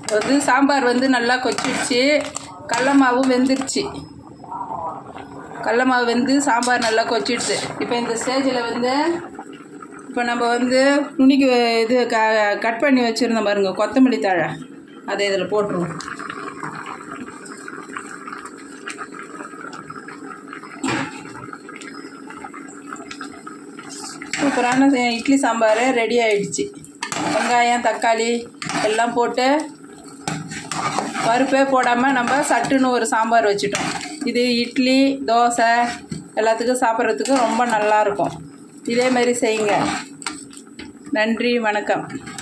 வந்து சாம்பார் வந்து நல்லா கொச்சிடுச்சு கடல மாவும் வெந்துருச்சு கடல மாவு வெந்து சாம்பார் நல்லா கொச்சிடுச்சு இப்போ இந்த ஸ்டேஜில் வந்து இப்போ நம்ம வந்து துணிக்கு இது க கட் பண்ணி வச்சுருந்தோம் பாருங்க கொத்தமல்லி தழை அதை இதில் போட்டுருவோம் சூப்பரான சே- இட்லி சாம்பார் ரெடி ஆயிடுச்சு வெங்காயம் தக்காளி எல்லாம் போட்டு பருப்பே போடாமல் நம்ம சட்டுன்னு ஒரு சாம்பார் வச்சுட்டோம் இது இட்லி தோசை எல்லாத்துக்கும் சாப்பிட்றதுக்கு ரொம்ப நல்லாயிருக்கும் இதே மாதிரி செய்யுங்க நன்றி வணக்கம்